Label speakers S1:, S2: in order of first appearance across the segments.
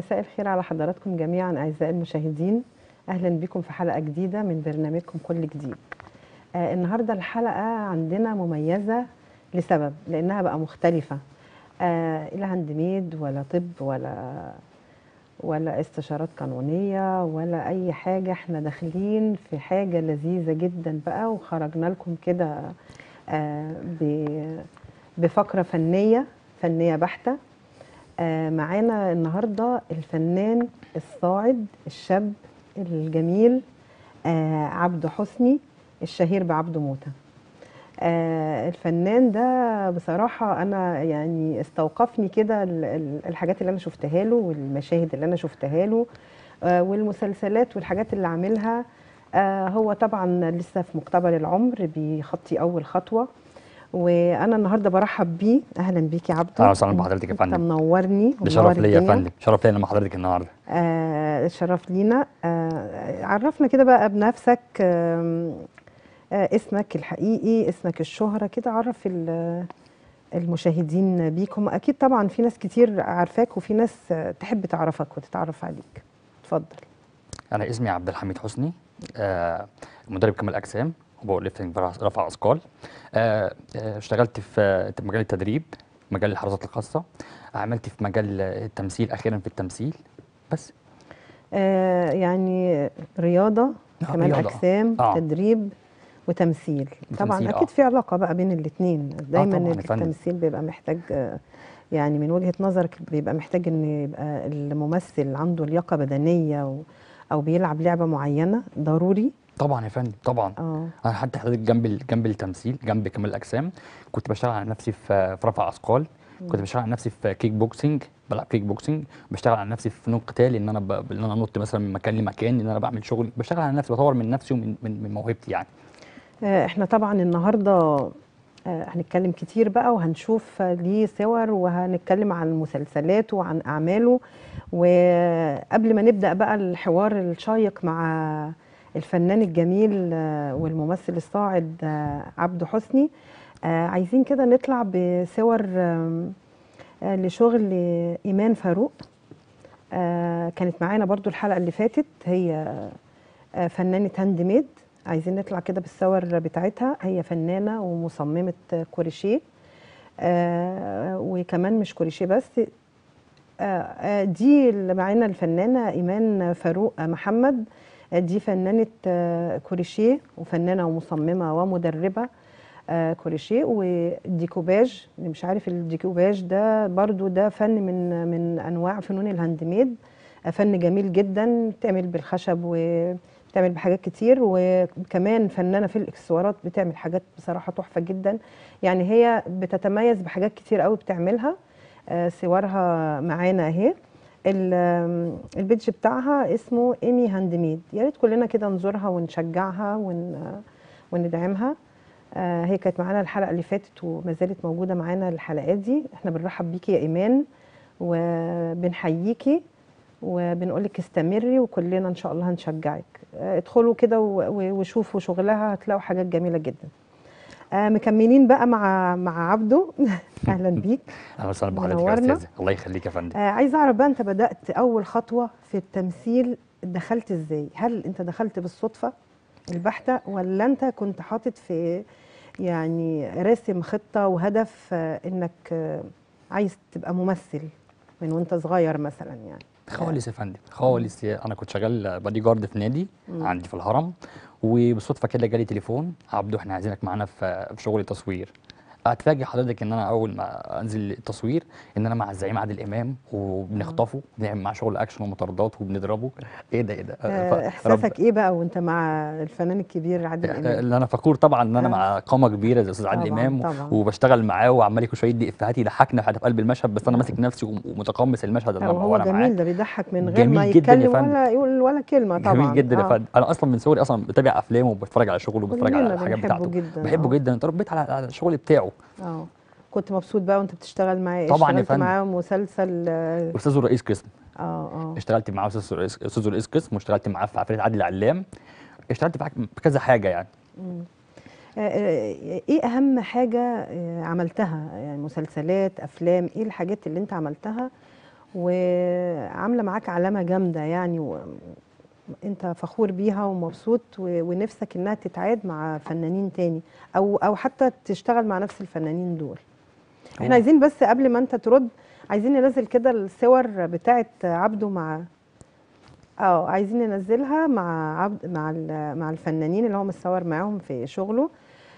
S1: مساء الخير على حضراتكم جميعا أعزائي المشاهدين أهلا بكم في حلقة جديدة من برنامجكم كل جديد آه النهاردة الحلقة عندنا مميزة لسبب لأنها بقى مختلفة آه لا هاند ميد ولا طب ولا ولا استشارات قانونية ولا أي حاجة احنا داخلين في حاجة لذيذة جدا بقى وخرجنا لكم كده آه ب- بفقرة فنية فنية بحتة آه معانا النهاردة الفنان الصاعد الشاب الجميل آه عبده حسني الشهير بعبده موتة آه الفنان ده بصراحة أنا يعني استوقفني كده ال- ال- الحاجات اللي أنا شفتها له والمشاهد اللي أنا شفتها له آه والمسلسلات والحاجات اللي عاملها آه هو طبعا لسه في مقتبل العمر بيخطي أول خطوة وأنا النهاردة برحب بيه أهلا بيك يا عبده
S2: اهلا وسهلا بحضرتك يا
S1: أنت
S2: فندم
S1: منورني
S2: ده شرف
S1: ومنور
S2: ليا يا
S1: الدنيا.
S2: فندم شرف ليا لما حضرتك النهارده
S1: آه شرف لينا آه عرفنا كده بقى بنفسك آم، آه اسمك الحقيقي اسمك الشهرة كده عرف ال- المشاهدين بيك هم أكيد طبعا في ناس كتير عارفاك وفي ناس آه، تحب تعرفك وتتعرف عليك اتفضل
S2: انا اسمي عبد الحميد حسني آه مدرب كمال اجسام وباور ليفتنج رفع اثقال آه آه، اشتغلت في في مجال التدريب مجال الحراسات الخاصه عملت في مجال التمثيل اخيرا في التمثيل بس
S1: آه يعني رياضة
S2: آه،
S1: كمال
S2: رياضة.
S1: أجسام
S2: آه.
S1: تدريب وتمثيل طبعا
S2: وتمثيل،
S1: أكيد
S2: آه.
S1: في علاقة بقى بين الاتنين دايما
S2: طبعاً يا فندم.
S1: التمثيل بيبقى محتاج آه، يعني من وجهة نظرك بيبقى محتاج ان يبقى الممثل عنده لياقة بدنية و او بيلعب لعبة معينة ضروري
S2: طبعا يا فندم طبعا
S1: اه
S2: انا حتى حضرتك جنب ال- جنب التمثيل جنب كمال الاجسام كنت بشتغل على نفسي في في رفع اثقال كنت بشتغل على نفسي في كيك بوكسنج بلعب كيك بوكسنج بشتغل على نفسي في فنون قتال ان انا ب... ان انا انط مثلا من مكان لمكان ان انا بعمل شغل بشتغل على نفسي بطور من نفسي ومن من, من موهبتي يعني
S1: آه، احنا طبعا النهارده آه، هنتكلم كتير بقى وهنشوف آه، ليه صور وهنتكلم عن مسلسلاته وعن اعماله وقبل ما نبدا بقى الحوار الشيق مع الفنان الجميل آه، والممثل الصاعد آه، عبده حسني آه، عايزين كده نطلع بصور آم، آه، لشغل ايمان فاروق آه، كانت معانا برضو الحلقه اللي فاتت هي آه، فنانة هاند ميد عايزين نطلع كده بالصور بتاعتها هي فنانة ومصممة آه، كوريشيه آه وكمان مش كوريشيه بس آه آه دي اللي معانا الفنانة إيمان فاروق محمد آه دي فنانة آه كوريشيه وفنانة ومصممة ومدربة آه كوريشيه وديكوباج اللي مش عارف الديكوباج ده برضو ده فن من من أنواع فنون الهاند ميد آه فن جميل جدا بتعمل بالخشب وبتعمل بحاجات كتير وكمان فنانة في الإكسسوارات بتعمل حاجات بصراحة تحفة جدا يعني هي بتتميز بحاجات كتير قوي بتعملها آه، صورها معانا اهي ال- آم، البيدج بتاعها اسمه ايمي هاند ميد يا ريت كلنا كده نزورها ونشجعها ون وندعمها آه، هي كانت معانا الحلقه اللي فاتت وما زالت موجوده معانا الحلقات دي احنا بنرحب بيكي يا ايمان وبنحييكي وبنقول لك استمري وكلنا ان شاء الله هنشجعك آه، ادخلوا كده و- و- وشوفوا شغلها هتلاقوا حاجات جميله جدا آه، مكملين بقى مع مع عبده اهلا بيك
S2: اهلا وسهلا بحضرتك يا
S1: منورنا.
S2: استاذ الله يخليك يا فندم
S1: آه عايزه اعرف بقى انت بدات اول خطوه في التمثيل دخلت ازاي هل انت دخلت بالصدفه البحته ولا انت كنت حاطط في يعني راسم خطه وهدف آه انك آه عايز تبقى ممثل من وانت صغير مثلا يعني
S2: خالص يا فندم خالص يا- انا كنت شغال بادي جارد في نادي عندي في الهرم وبالصدفه كده جالي تليفون عبدو احنا عايزينك معانا في في شغل تصوير اتفاجئ حضرتك ان انا اول ما انزل التصوير ان انا مع الزعيم عادل امام وبنخطفه بنعمل معاه شغل اكشن ومطاردات وبنضربه ايه ده ايه ده
S1: آه
S2: ف- رب-
S1: احساسك ايه بقى وانت مع الفنان الكبير عادل امام
S2: اللي انا فخور طبعا ان انا
S1: آه.
S2: مع قامه كبيره زي استاذ عادل
S1: طبعاً،
S2: امام
S1: طبعاً.
S2: وبشتغل معاه وعمال كل شويه يدي افيهات يضحكنا في قلب المشهد بس انا ماسك نفسي وم- ومتقمص المشهد اللي
S1: آه،
S2: انا
S1: وهو
S2: وانا معاه
S1: جميل ده بيضحك من غير ما
S2: جميل جداً يا
S1: يتكلم
S2: فندم.
S1: ولا يقول ولا كلمه طبعا
S2: جميل جدا يا
S1: آه.
S2: فندم انا اصلا من صغري اصلا بتابع افلامه وبتفرج على شغله وبتفرج
S1: كلنا
S2: على الحاجات
S1: بنحبه
S2: بتاعته
S1: جداً،
S2: بحبه
S1: آه.
S2: جدا اتربيت على على الشغل بتاعه
S1: اه كنت مبسوط بقى وانت بتشتغل معاه
S2: طبعاً يا
S1: اشتغلت
S2: فندم.
S1: معاه مسلسل اه
S2: استاذ رئيس قسم
S1: اه
S2: اشتغلت معاه استاذ رئيس استاذ رئيس قسم واشتغلت معاه في عفريت عادل علام اشتغلت في حاج- في كذا حاجه يعني
S1: آه، آه، ايه اهم حاجه آه، عملتها يعني مسلسلات افلام ايه الحاجات اللي انت عملتها وعامله معاك علامه جامده يعني و... انت فخور بيها ومبسوط و... ونفسك انها تتعاد مع فنانين تاني او او حتى تشتغل مع نفس الفنانين دول احنا
S2: هو-
S1: عايزين بس قبل ما انت ترد عايزين ننزل كده الصور بتاعه عبده مع اه عايزين ننزلها مع عبد مع ال- مع الفنانين اللي هو متصور معاهم في شغله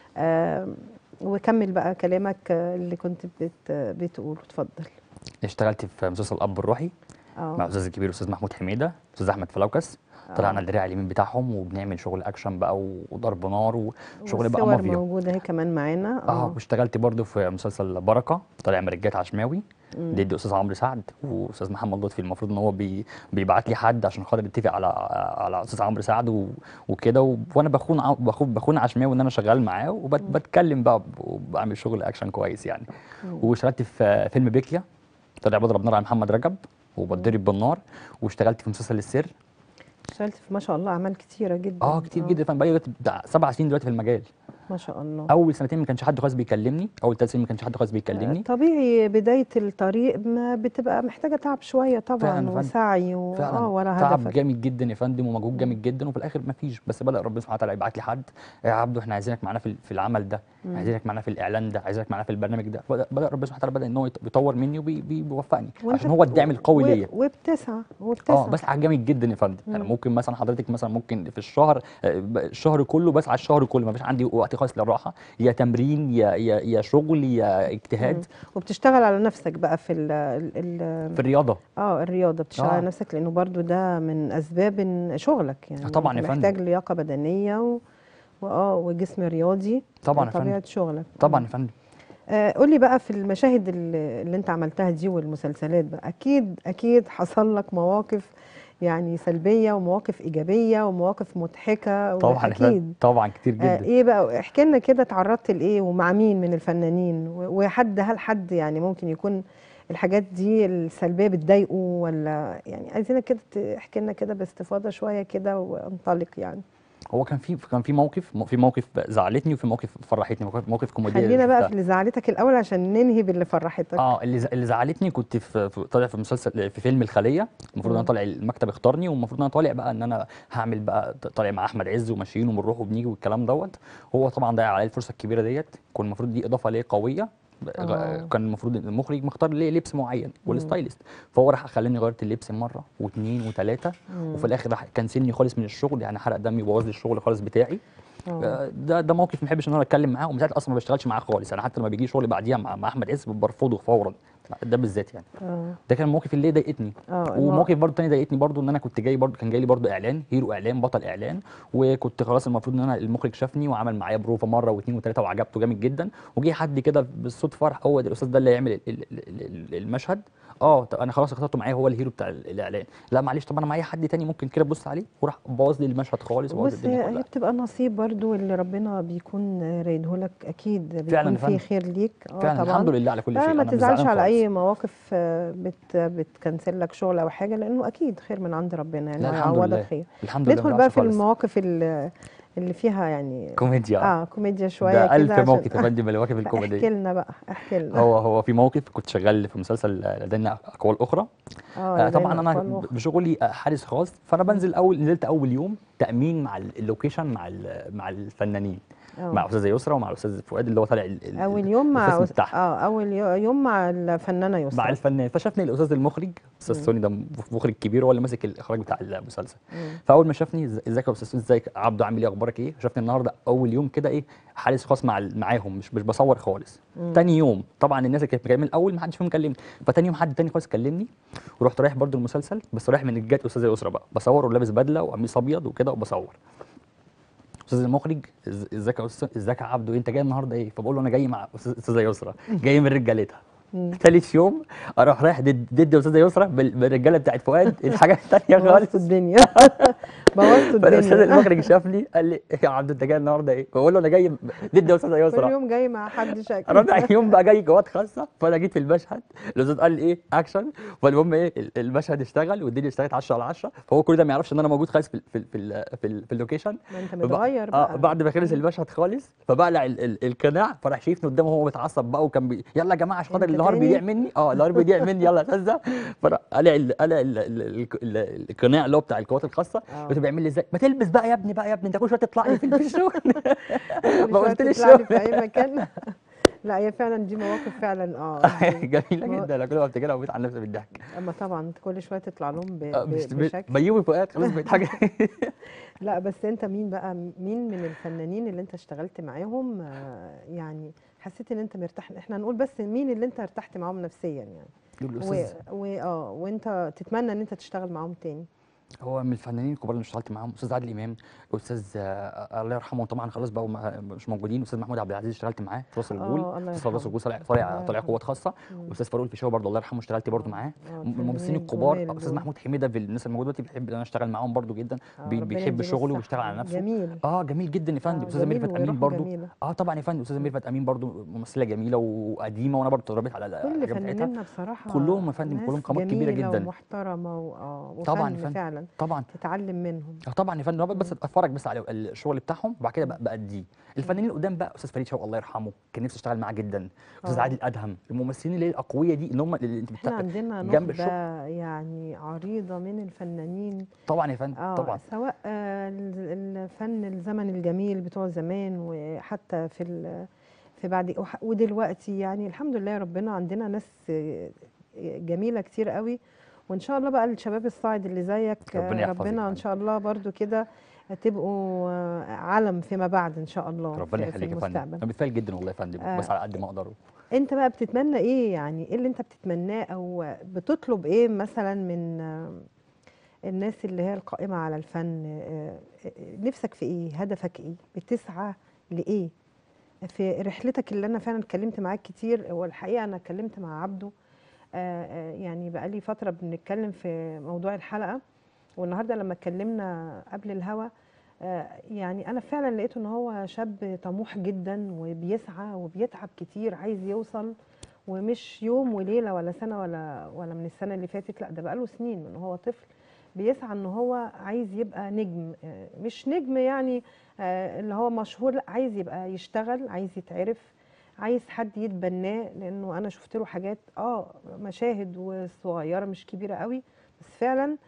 S1: آه وكمل بقى كلامك آه، اللي كنت بت بتقوله اتفضل
S2: اشتغلت في مسلسل الاب الروحي مع
S1: اه
S2: الاستاذ الكبير الاستاذ محمود حميده الاستاذ احمد فلوكس طلعنا
S1: آه.
S2: الدراع اليمين بتاعهم وبنعمل شغل اكشن بقى وضرب نار وشغل بقى
S1: والصور
S2: مافيا
S1: موجوده اهي كمان معانا
S2: اه واشتغلت برضو في مسلسل بركه طالع مرجات عشماوي
S1: مم.
S2: ضد استاذ عمرو سعد واستاذ محمد لطفي المفروض ان هو بي بيبعت لي حد عشان خاطر نتفق على على استاذ عمرو سعد و- وكده و- وانا بخون ع- بخون بخون عشماوي ان انا شغال معاه وبتكلم بقى وبعمل شغل اكشن كويس يعني واشتغلت في فيلم بيكيا طلع بضرب نار على محمد رجب وبتضرب بالنار واشتغلت في مسلسل السر
S1: اشتغلت في ما شاء الله اعمال كتيره جدا
S2: اه كتير جدا فانا بقالي دلوقتي بتاع سبع سنين دلوقتي في المجال
S1: ما شاء الله
S2: اول سنتين ما كانش حد خالص بيكلمني اول ثلاث سنين ما كانش حد خالص بيكلمني
S1: طبيعي بدايه الطريق ما بتبقى محتاجه تعب شويه طبعا
S2: فعلا يا فندم.
S1: وسعي و...
S2: فعلا
S1: اه ورا
S2: تعب
S1: هدفك
S2: جامد جدا يا فندم ومجهود جامد جدا وفي الاخر ما فيش بس بدا ربنا سبحانه وتعالى يبعت لي حد يا عبدو احنا عايزينك معانا في في العمل ده عايزينك معانا في الاعلان ده عايزينك معانا في البرنامج ده بدا بدا ربنا سبحانه وتعالى بدا ان هو يط- يطور مني وبيوفقني
S1: وانت
S2: عشان هو الدعم القوي
S1: و-
S2: ليا
S1: وبتسعى وبتسعى
S2: اه بسعى جامد جدا يا فندم يعني ممكن مثلا حضرتك مثلا ممكن في الشهر آه، ب- الشهر كله بسعى الشهر كله ما فيش عندي وقت خالص للراحه يا تمرين يا يا يا شغل يا اجتهاد
S1: وبتشتغل على نفسك بقى في ال ال
S2: في الرياضه
S1: اه الرياضه بتشتغل
S2: آه.
S1: على نفسك لانه برضو ده من اسباب إن شغلك يعني
S2: طبعاً
S1: أنت
S2: يا فندم.
S1: محتاج لياقه بدنيه و... واه وجسم رياضي
S2: طبعاً يا فندم.
S1: طبيعه شغلك
S2: طبعا يا فندم
S1: آه قولي بقى في المشاهد اللي, اللي انت عملتها دي والمسلسلات بقى اكيد اكيد حصل لك مواقف يعني سلبيه ومواقف ايجابيه ومواقف مضحكه
S2: طبعا يا فندم
S1: اكيد
S2: طبعا كتير
S1: آه
S2: جدا
S1: ايه بقى احكي لنا كده اتعرضت لايه ومع مين من الفنانين و- وحد هل حد يعني ممكن يكون الحاجات دي السلبيه بتضايقه ولا يعني عايزينك كده تحكي لنا كده باستفاضه شويه كده وانطلق يعني
S2: هو كان في كان في موقف في موقف زعلتني وفي موقف فرحتني موقف, موقف كوميدي
S1: خلينا بقى في اللي زعلتك الاول عشان ننهي باللي فرحتك
S2: اه اللي ز- اللي زعلتني كنت في في- طالع في مسلسل في فيلم الخليه المفروض ان انا طالع المكتب اختارني والمفروض ان انا طالع بقى ان انا هعمل بقى طالع مع احمد عز وماشيين وبنروح وبنيجي والكلام دوت هو طبعا ضيع عليا الفرصه الكبيره ديت كان المفروض دي اضافه ليا قويه
S1: آه.
S2: غ- كان المفروض المخرج مختار لي لبس معين والستايلست فهو راح خلاني غيرت اللبس مره واثنين وثلاثه وفي الاخر راح كنسلني خالص من الشغل يعني حرق دمي وبوظ لي الشغل خالص بتاعي
S1: آه.
S2: آه، ده ده موقف ما بحبش ان انا اتكلم معاه ومن ساعتها اصلا ما بشتغلش معاه خالص انا حتى لما بيجي شغل بعديها مع, مع احمد عز برفضه فورا ده بالذات يعني
S1: اه
S2: ده كان الموقف اللي ضايقتني
S1: اه
S2: وموقف برضه تاني ضايقتني برضه ان انا كنت جاي برضه كان جاي لي برضه اعلان هيرو اعلان بطل اعلان وكنت خلاص المفروض ان انا المخرج شافني وعمل معايا بروفه مره واثنين وثلاثه وعجبته جامد جدا وجه حد كده بالصدفه راح هو ده الاستاذ ده اللي هيعمل ال- ال- ال- ال- المشهد اه طب انا خلاص اخترته معايا هو الهيرو بتاع ال- الاعلان لا معلش طب انا معايا حد تاني ممكن كده تبص عليه وراح بوظ لي المشهد خالص وبوظ
S1: بص
S2: الدنيا
S1: هي
S2: كلها
S1: بتبقى نصيب برضو اللي ربنا بيكون رايده لك اكيد
S2: فعلاً
S1: بيكون
S2: يا
S1: فيه
S2: فندم.
S1: خير ليك اه
S2: فعلا
S1: طبعا
S2: الحمد لله على كل شيء
S1: فما
S2: أنا مش
S1: تزعلش
S2: زعلان
S1: على
S2: خالص.
S1: اي مواقف آه، بت بتكنسل لك شغل او حاجه لانه اكيد خير من عند ربنا يعني
S2: لا الحمد
S1: هيعوضك
S2: لله
S1: خير
S2: الحمد لله
S1: ندخل
S2: ما
S1: بقى
S2: بزعلش
S1: في
S2: خالص.
S1: المواقف اللي, اللي فيها يعني
S2: كوميديا
S1: اه كوميديا شويه
S2: ده
S1: كده
S2: ألف
S1: عشان-
S2: موقف يا فندم من المواقف
S1: احكي
S2: الكوميدية
S1: لنا بقى احكي لنا
S2: هو هو في موقف كنت شغال في مسلسل لدينا أقوال أخرى
S1: اه
S2: آه، طبعا
S1: لدينا
S2: انا
S1: أطفال وخ-
S2: بشغلي آه، حارس خاص فانا بنزل اول نزلت اول يوم تامين مع ال- اللوكيشن مع ال- مع الفنانين
S1: آه.
S2: مع استاذه يسرا ومع الاستاذ فؤاد اللي هو طالع ال- ال-
S1: اول يوم مع
S2: القسم
S1: أس-
S2: بتاعها
S1: اه اول يو- يوم مع الفنانه يسرا
S2: مع الفنان فشافني الاستاذ المخرج استاذ سوني ده مخرج كبير هو اللي ماسك الاخراج بتاع المسلسل فاول ما شافني إز- ازيك يا استاذ ازيك عبده عامل ايه اخبارك ايه شافني النهارده اول يوم كده ايه حارس خاص مع ال- معاهم مش مش بصور خالص تاني يوم طبعا الناس اللي كانت جايه من الاول ما حدش فيهم كلمني فتاني يوم حد تاني خالص كلمني ورحت رايح برضو المسلسل بس رايح من الجات استاذه يسرا بقى بصور ولابس بدله وقميص ابيض وكده وبصور استاذ المخرج إز- ازيك يا استاذ ازيك يا عبده انت جاي النهارده ايه فبقول له انا جاي مع أستاذ- استاذه يسرا جاي من رجالتها ثالث يوم اروح رايح ضد ضد استاذه يسرا بال- بالرجاله بتاعت فؤاد الحاجه الثانيه
S1: بوظت
S2: خالص
S1: الدنيا بوظت
S2: فالاستاذ
S1: الدنيا
S2: المخرج شافني قال لي إيه يا عبد انت جاي النهارده ايه؟ بقول له انا جاي ضد يا استاذ
S1: كل
S2: يسرا
S1: يوم جاي مع حد شكل
S2: رابع يوم بقى جاي جوات خاصه فانا جيت في المشهد الاستاذ قال لي ايه اكشن فالمهم ايه ال- المشهد اشتغل والدنيا اشتغلت 10 على 10 فهو كل ده ما يعرفش ان انا موجود خالص في ال- في ال- في ال- في, ال- في اللوكيشن
S1: ما انت
S2: فبق-
S1: متغير
S2: اه
S1: بقى
S2: بعد ما خلص المشهد خالص فبقلع ال- ال- القناع فراح شايفني قدامه وهو بيتعصب بقى وكان بي... يلا يا جماعه عشان خاطر
S1: انت
S2: النهار
S1: تاني؟
S2: بيضيع مني اه النهار بيضيع مني يلا يا استاذه فراح قلع ال- قلع ال- ال- ال- ال- القناع اللي هو بتاع القوات الخاصه
S1: اه.
S2: لقيته بيعمل لي ازاي ما تلبس بقى يا ابني بقى يا ابني انت كل شويه تطلع لي في في الشغل
S1: كل
S2: ما
S1: شوية
S2: قلت لي
S1: تطلع لي
S2: الشغل
S1: في اي مكان لا هي فعلا دي مواقف فعلا اه دي-
S2: جميله
S1: ما-
S2: جدا انا كل ما افتكرها بموت على نفسي بالضحك
S1: اما طبعا انت كل شويه تطلع لهم ب...
S2: آه،
S1: ب...
S2: مش ب-
S1: بشكل
S2: بيومي فؤاد خلاص بقت حاجه
S1: لا بس انت مين بقى مين من الفنانين اللي انت اشتغلت معاهم آه، يعني حسيت ان انت مرتاح احنا هنقول بس مين اللي انت ارتحت معاهم نفسيا يعني
S2: دول
S1: و...
S2: الاستاذ
S1: و... اه وانت تتمنى ان انت تشتغل معاهم تاني
S2: هو من الفنانين الكبار اللي اشتغلت معاهم استاذ عادل امام استاذ آه، الله يرحمه طبعا خلاص بقوا ما- مش موجودين استاذ محمود عبد العزيز اشتغلت معاه في راس الجول
S1: اه الله
S2: استاذ راس
S1: يرحمه
S2: الجول طالع طالع
S1: الله
S2: طالع
S1: يرحمه.
S2: قوات خاصه
S1: مم.
S2: واستاذ فاروق الفيشاوي برضه الله يرحمه اشتغلت برضه
S1: اه
S2: معاه
S1: اه
S2: م- الممثلين
S1: الفنانين
S2: الكبار
S1: الجمال
S2: استاذ
S1: دول.
S2: محمود حميده في الناس الموجوده دلوقتي بيحب ان انا اشتغل معاهم برضه جدا
S1: آه،
S2: بي-
S1: ربنا
S2: بيحب
S1: يديله
S2: شغله
S1: الصحة.
S2: وبيشتغل على نفسه
S1: جميل
S2: اه جميل جدا يا فندم
S1: اه
S2: استاذه
S1: جميل
S2: ميرفت امين
S1: وروحه
S2: برضه
S1: جميله
S2: اه طبعا يا فندم استاذه ميرفت امين برضه ممثله جميله وقديمه وانا برضه اتربيت على
S1: كل
S2: الحاجات بتاعتها
S1: فنانيننا بصراحه
S2: كلهم يا فندم كلهم
S1: ناس
S2: قامات كبيره
S1: جميلة
S2: جدا
S1: ومحترمه و... اه
S2: طبعا يا
S1: وفن
S2: فندم
S1: فعلا
S2: طبعا
S1: تتعلم منهم
S2: اه طبعا يا فندم أنا بس
S1: مم.
S2: اتفرج بس على الشغل بتاعهم وبعد كده
S1: مم.
S2: بقى بأديه الفنانين القدام بقى استاذ فريد شوقي الله يرحمه كان نفسي اشتغل معاه جدا استاذ
S1: اه
S2: عادل ادهم الممثلين اللي هي الاقوياء دي اللي هم اللي انت
S1: احنا
S2: بتاع
S1: عندنا
S2: جنب
S1: نخبة
S2: الشغل
S1: يعني عريضة من الفنانين
S2: طبعا يا فندم
S1: اه
S2: طبعا
S1: سواء آه، ال- الفن الزمن الجميل بتوع زمان وحتى في ال في بعد وح- ودلوقتي يعني الحمد لله ربنا عندنا ناس آه، جميلة كتير قوي وان شاء الله بقى الشباب الصاعد اللي زيك آه،
S2: ربنا يحفظك يا
S1: ربنا ان
S2: فندم
S1: شاء الله برضو كده تبقوا آه، علم فيما بعد ان شاء الله
S2: ربنا
S1: في, في
S2: يخليك يا فندم
S1: المستقبل
S2: انا بتفائل جدا والله يا فندم بس
S1: آه،
S2: على قد ما اقدر
S1: انت بقى بتتمنى ايه يعني ايه اللي انت بتتمناه او بتطلب ايه مثلا من آه، الناس اللي هي القائمة على الفن آه، آه، نفسك في ايه هدفك ايه بتسعى لايه في رحلتك اللي انا فعلا اتكلمت معاك كتير والحقيقة انا اتكلمت مع عبده آه، آه، يعني بقالي فترة بنتكلم في موضوع الحلقة والنهارده لما اتكلمنا قبل الهوا آه، يعني انا فعلا لقيته ان هو شاب طموح جدا وبيسعى وبيتعب كتير عايز يوصل ومش يوم وليله ولا سنه ولا ولا من السنه اللي فاتت لا ده بقاله سنين من هو طفل بيسعى ان هو عايز يبقى نجم آه، مش نجم يعني آه، اللي هو مشهور لا عايز يبقى يشتغل عايز يتعرف عايز حد يتبناه لانه انا شفت له حاجات اه مشاهد وصغيره مش كبيره قوي بس فعلا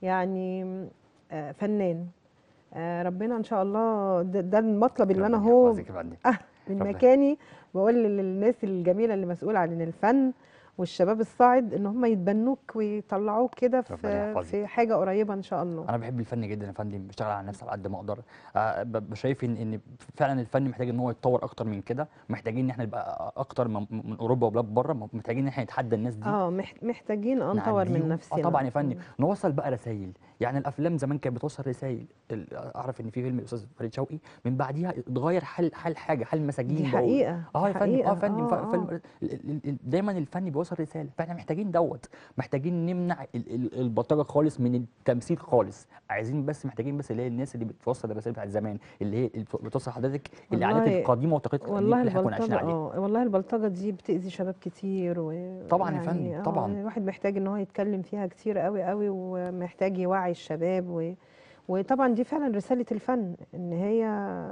S1: يعني آه، فنان آه، ربنا ان شاء الله ده, ده المطلب اللي انا
S2: ربنا
S1: هو
S2: يحفظك يا فندم
S1: آه من
S2: ربنا
S1: مكاني بقول للناس الجميله اللي مسؤوله عن الفن والشباب الصاعد ان هم يتبنوك ويطلعوك كده
S2: ربنا
S1: في
S2: يحفظك
S1: في حاجه قريبه ان شاء الله
S2: انا بحب الفن جدا يا فندم بشتغل على نفسي على قد ما اقدر آه، ب- بشايف ان ان فعلا الفن محتاج ان هو يتطور اكتر من كده محتاجين ان احنا نبقى اكتر من من اوروبا وبلاد بره محتاجين ان احنا نتحدى الناس دي
S1: اه مح- محتاجين اه نطور من
S2: نعديهم.
S1: نفسنا
S2: اه طبعا يا فندم
S1: مم.
S2: نوصل بقى رسائل يعني الافلام زمان كانت بتوصل رسائل ال- اعرف ان في فيلم الاستاذ فريد شوقي من بعديها اتغير حال حال حاجه حال مساجين
S1: دي
S2: بقوا-
S1: حقيقه
S2: اه
S1: دي
S2: يا فندم اه
S1: حقيقه
S2: يا فندم ف-
S1: اه
S2: فيلم
S1: اه
S2: ال- ال- ال- دايما الفن بيوصل رساله فاحنا محتاجين دوت محتاجين نمنع ال- ال- البلطجه خالص من التمثيل خالص عايزين بس محتاجين بس اللي هي الناس اللي بتوصل الرسائل بتاعت زمان اللي هي اللي بتوصل حضرتك العادات
S1: والله
S2: القديمه والتقاليد القديمه
S1: والله
S2: اللي احنا كنا عايشين
S1: البلطجه
S2: عليها
S1: اه والله البلطجه دي بتأذي شباب كتير و
S2: طبعا يا
S1: يعني
S2: فندم
S1: اه
S2: طبعا
S1: الواحد محتاج ان هو يتكلم فيها كتير قوي قوي ومحتاج يوعي الشباب و... وطبعا دي فعلا رساله الفن ان هي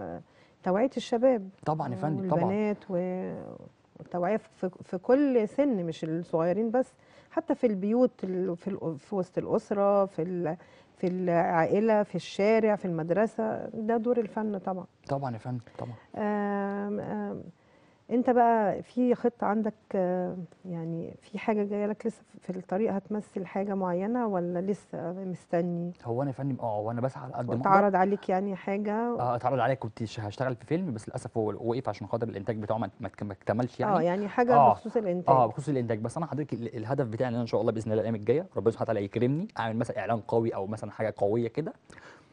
S1: توعيه الشباب
S2: طبعا يا فندم طبعا
S1: والبنات و- والتوعيه في, في كل سن مش الصغيرين بس حتى في البيوت ال- في, الأ- في وسط الاسره في ال... في العائله في الشارع في المدرسه ده دور الفن طبعا
S2: طبعا يا فندم طبعا
S1: آم آم انت بقى في خطة عندك آم، يعني في حاجة جاية لك لسه في الطريق هتمثل حاجة معينة ولا لسه مستني
S2: هو انا يا فندم اه وانا بسعى على قد ما اقدر
S1: واتعرض عليك يعني حاجة
S2: اه اتعرض عليا كنت ش- هشتغل في فيلم بس للاسف هو وقف عشان خاطر الانتاج بتاعه ما ما ما اكتملش
S1: اه
S2: يعني
S1: يعني حاجة
S2: اه
S1: بخصوص الانتاج
S2: اه بخصوص الانتاج بس انا حضرتك ال- الهدف بتاعي ان انا ان شاء الله باذن الله الايام الجايه ربنا سبحانه وتعالى يكرمني اعمل مثلا اعلان قوي او مثلا حاجه قويه كده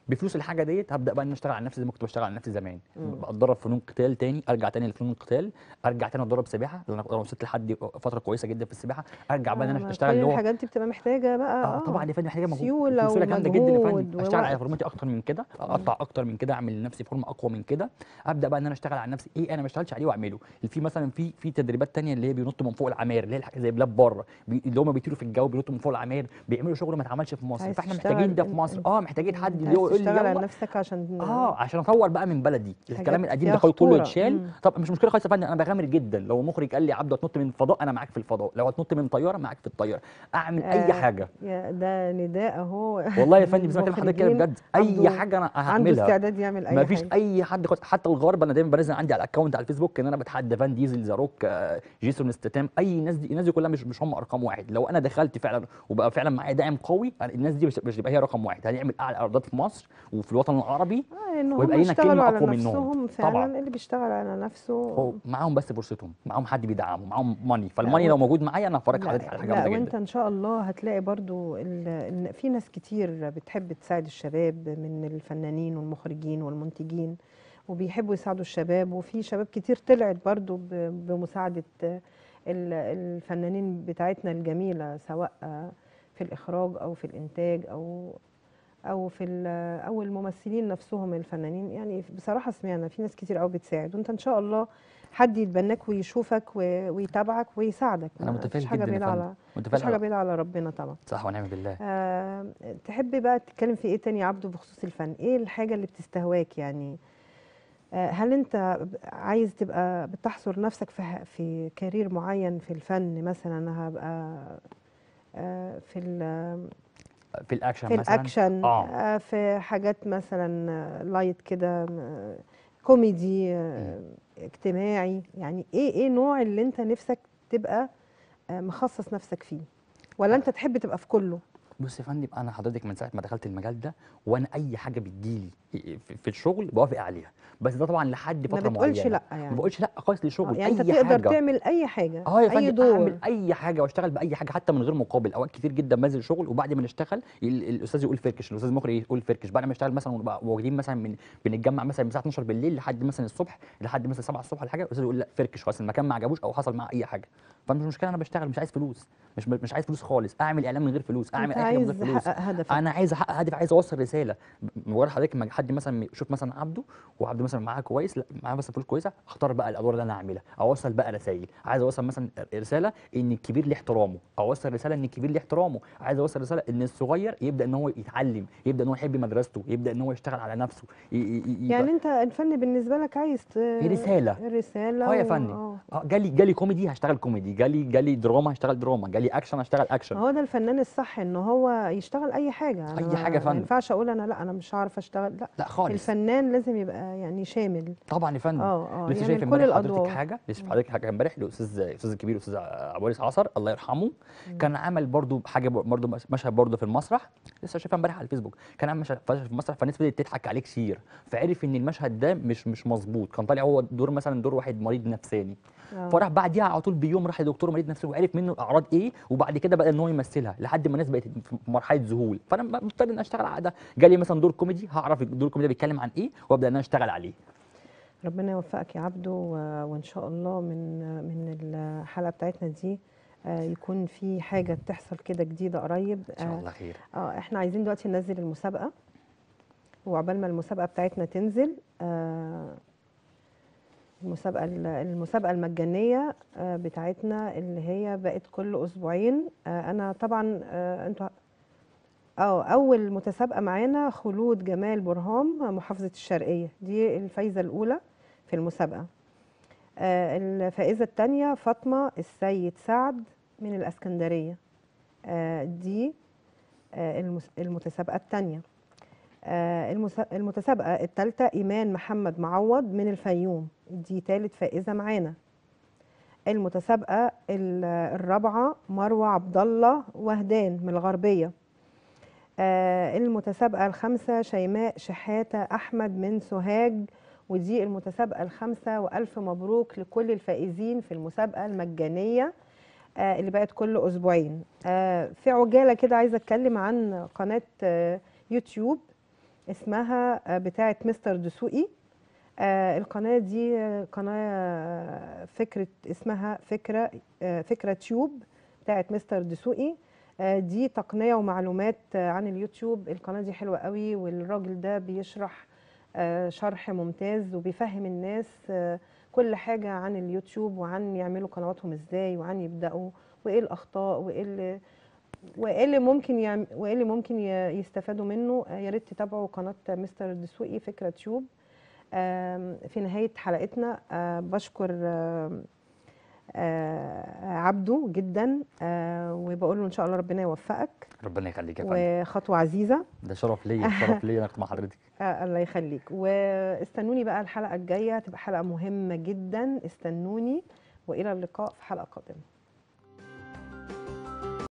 S2: بفلوس الحاجه ديت هبدا بقى ان أنا اشتغل على نفسي زي ما كنت بشتغل على نفسي زمان
S1: مم.
S2: اتدرب فنون قتال تاني ارجع تاني لفنون القتال ارجع تاني اتدرب سباحه لان انا وصلت لحد فتره كويسه جدا في السباحه ارجع بقى ان
S1: آه،
S2: انا
S1: ما
S2: اشتغل
S1: كل
S2: اللي هو
S1: الحاجات دي بتبقى محتاجه بقى
S2: اه طبعا يا فندم محتاجه مجهود
S1: سيولة
S2: سيوله جامده جدا يا
S1: ومجهود
S2: فندم اشتغل على
S1: ووقت.
S2: فورمتي اكتر من كده اقطع اكتر من كده اعمل لنفسي فورمه اقوى من كده ابدا بقى ان انا اشتغل على نفسي ايه انا ما اشتغلتش عليه واعمله في مثلا في في تدريبات تانية اللي هي بينطوا من فوق العماير اللي هي الح- زي بلاد بره بي- اللي هم بيطيروا في الجو بينطوا من فوق العماير بيعملوا شغل ما اتعملش في مصر
S1: عايز
S2: فاحنا
S1: تشتغل
S2: محتاجين ده في
S1: إن-
S2: مصر
S1: إن-
S2: اه محتاجين حد
S1: انت
S2: اللي
S1: عايز
S2: هو يقول لي
S1: تشتغل على
S2: يلا
S1: نفسك عشان
S2: اه عشان اطور بقى من بلدي
S1: حاجات
S2: الكلام القديم
S1: فيها
S2: ده كله
S1: خطورة.
S2: يتشال
S1: مم.
S2: طب مش مشكله خالص يا فندم انا بغامر جدا لو مخرج قال لي يا عبده هتنط من الفضاء انا معاك في الفضاء لو هتنط من طياره معاك في الطياره اعمل اي
S1: آه،
S2: حاجه
S1: يا ده نداء اهو
S2: والله يا فندم زي ما كلمت حضرتك كده
S1: المخرجين
S2: بجد اي
S1: عنده-
S2: حاجه انا
S1: عنده
S2: هعملها
S1: استعداد يعمل اي
S2: ما فيش
S1: حاجه
S2: اي حد خالص حتى الغرب انا دايما بنزل عندي على الاكونت على الفيسبوك ان انا بتحدى فان ديزل ذا روك آه، جيسون ستاتام اي ناس دي الناس دي كلها مش مش هم ارقام واحد لو انا دخلت فعلا وبقى فعلا معايا داعم قوي أنا- الناس دي مش مش هتبقى هي رقم واحد هنعمل اعلى ايرادات في مصر وفي الوطن العربي
S1: آه ان هم
S2: ويبقى لينا
S1: اشتغلوا
S2: كلمة
S1: على
S2: أقوى منهم.
S1: نفسهم فعلا
S2: طبعاً.
S1: اللي بيشتغل على نفسه
S2: هو معاهم بس فرصتهم معاهم حد بيدعمه معاهم ماني فالماني
S1: و-
S2: لو موجود معايا انا هفرج
S1: لا,
S2: حضرتك على حاجه
S1: لا
S2: جامده
S1: وانت
S2: جدا
S1: ان شاء الله هتلاقي برضو ال- ان في ناس كتير بتحب تساعد الشباب من الفنانين والمخرجين والمنتجين وبيحبوا يساعدوا الشباب وفي شباب كتير طلعت برضو ب- بمساعدة ال- الفنانين بتاعتنا الجميلة سواء في الإخراج أو في الإنتاج أو أو في ال- أو الممثلين نفسهم الفنانين يعني بصراحة سمعنا في ناس كتير قوي بتساعد وأنت إن شاء الله حد يتبناك ويشوفك و- ويتابعك ويساعدك
S2: انا
S1: ما
S2: متفائل
S1: فيش حاجة
S2: جدا يا
S1: بعيدة
S2: فندم
S1: على مفيش
S2: متفائل
S1: حاجة
S2: على-
S1: بعيدة على ربنا طبعا
S2: صح ونعم بالله
S1: أه تحب بقى تتكلم في ايه تاني يا عبدو بخصوص الفن ايه الحاجة اللي بتستهواك يعني أه هل انت ب- عايز تبقى بتحصر نفسك في ح- في كارير معين في الفن مثلا انا هبقى أه في ال-
S2: في الاكشن
S1: في
S2: مثلا
S1: الاكشن
S2: اه
S1: أه في حاجات مثلا آه، لايت كده آه، كوميدي آه، اجتماعي يعني ايه ايه نوع اللي انت نفسك تبقى آه، مخصص نفسك فيه ولا انت تحب تبقى في كله
S2: بص يا فندم انا حضرتك من ساعه ما دخلت المجال ده وانا اي حاجه بتجيلي في في الشغل بوافق عليها بس ده طبعا لحد
S1: ما
S2: فتره
S1: بتقولش
S2: معينه
S1: لا
S2: ما
S1: يعني
S2: بقولش لا خالص
S1: آه،
S2: لشغل
S1: يعني انت
S2: اي
S1: تقدر
S2: حاجه
S1: تعمل اي حاجه
S2: اه يا
S1: اي
S2: فندم
S1: دور
S2: اعمل اي حاجه واشتغل باي حاجه حتى من غير مقابل اوقات كتير جدا بنزل شغل وبعد ما نشتغل ال- الاستاذ يقول فركش الاستاذ المخرج يقول فركش بعد ما نشتغل مثلا ونبقى موجودين مثلا من بنتجمع مثلا من الساعه 12 بالليل لحد مثلا الصبح لحد مثلا 7 الصبح ولا حاجه الاستاذ يقول لا فركش خلاص المكان ما عجبوش او حصل معاه اي حاجه فمش مشكله انا بشتغل مش عايز فلوس مش مش عايز فلوس خالص اعمل اعلان من غير فلوس اعمل
S1: انت
S2: اي حاجه من
S1: عايز
S2: غير فلوس
S1: تحقق هدفك
S2: انا عايز احقق هدف عايز اوصل رساله مجرد حضرتك ما حد مثلا يشوف مثلا عبده وعبده مثلا معاه كويس لا معاه مثلا فلوس كويسه اختار بقى الادوار اللي انا اعملها اوصل بقى رسائل عايز اوصل مثلا رساله ان الكبير ليه احترامه اوصل رساله ان الكبير ليه احترامه عايز اوصل رساله ان الصغير يبدا ان هو يتعلم يبدا ان هو يحب مدرسته يبدا ان هو يشتغل على نفسه ي- ي- ي-
S1: يعني
S2: يبقى-
S1: انت الفن بالنسبه لك عايز ت...
S2: رسالة.
S1: رساله
S2: اه يا
S1: و-
S2: فندم
S1: آه.
S2: اه جالي جالي كوميدي هشتغل كوميدي جالي جالي دراما هشتغل دراما جالي اكشن هشتغل اكشن
S1: ما هو ده الفنان الصح ان هو يشتغل اي حاجه أنا
S2: أي
S1: ما-
S2: حاجة يا
S1: ما
S2: فندم.
S1: ينفعش اقول انا لا انا مش هعرف اشتغل لا
S2: لا خالص
S1: الفنان لازم يبقى يعني شامل
S2: طبعا يا فندم
S1: اه اه
S2: لسه
S1: يعمل
S2: شايف
S1: كل
S2: امبارح حضرتك
S1: الادوار
S2: حاجه لسه شايف حضرتك حاجه امبارح الاستاذ الاستاذ الكبير الاستاذ ابو علي عصر الله يرحمه كان عمل برضو حاجه برضو مشهد برضو في المسرح لسه شايفها امبارح على الفيسبوك كان عامل مشهد في المسرح فالناس بدات تضحك عليه كتير فعرف ان المشهد ده مش مش مظبوط كان طالع هو دور مثلا دور واحد مريض نفساني
S1: آه.
S2: فراح بعديها على طول بيوم راح لدكتور مريض نفسي وعرف منه الاعراض ايه وبعد كده بدا ان هو يمثلها لحد ما الناس بقت في مرحله ذهول فانا مضطر ان اشتغل على ده جالي مثلا دور كوميدي هعرف الدور الكوميدي ده بيتكلم عن ايه وابدا ان انا اشتغل عليه
S1: ربنا يوفقك يا عبدو و- وان شاء الله من من الحلقه بتاعتنا دي آه، يكون في حاجه تحصل كده جديده قريب
S2: ان شاء
S1: آه،
S2: الله خير
S1: اه احنا عايزين دلوقتي ننزل المسابقه وعقبال ما المسابقه بتاعتنا تنزل آه، المسابقه ال- المسابقه المجانيه آه، بتاعتنا اللي هي بقت كل اسبوعين آه، انا طبعا آه، انتوا اه اول متسابقه معانا خلود جمال برهام محافظه الشرقيه دي الفايزه الاولى في المسابقه آه، الفائزه الثانيه فاطمه السيد سعد من الاسكندريه آه، دي آه، المس- المتسابقه الثانيه المتسابقه الثالثه ايمان محمد معوض من الفيوم دي ثالث فائزه معانا المتسابقه ال- الرابعه مروه عبد الله وهدان من الغربيه آه، المتسابقة الخامسة شيماء شحاتة أحمد من سوهاج ودي المتسابقة الخامسة وألف مبروك لكل الفائزين في المسابقة المجانية آه، اللي بقت كل أسبوعين آه، في عجالة كده عايزة أتكلم عن قناة آه، يوتيوب اسمها آه، بتاعه مستر دسوقي آه، القناه دي آه، قناه آه، فكره اسمها فكره آه، فكره تيوب بتاعه مستر دسوقي آه، دي تقنيه ومعلومات آه، عن اليوتيوب القناه دي حلوه قوي والراجل ده بيشرح آه، شرح ممتاز وبيفهم الناس آه، كل حاجه عن اليوتيوب وعن يعملوا قنواتهم ازاي وعن يبداوا وايه الاخطاء وايه اللي وايه اللي ممكن يعم... وايه اللي ممكن ي- يستفادوا منه آه، يا ريت تتابعوا قناه مستر دسوقي فكره تيوب آم، في نهايه حلقتنا آه، بشكر آم، آه، عبده جدا آه، وبقول له ان شاء الله ربنا يوفقك
S2: ربنا يخليك يا فندم
S1: وخطوه عزيزه
S2: ده شرف ليا شرف ليا انا كنت مع حضرتك
S1: آه الله يخليك واستنوني بقى الحلقه الجايه هتبقى حلقه مهمه جدا استنوني والى اللقاء في حلقه قادمه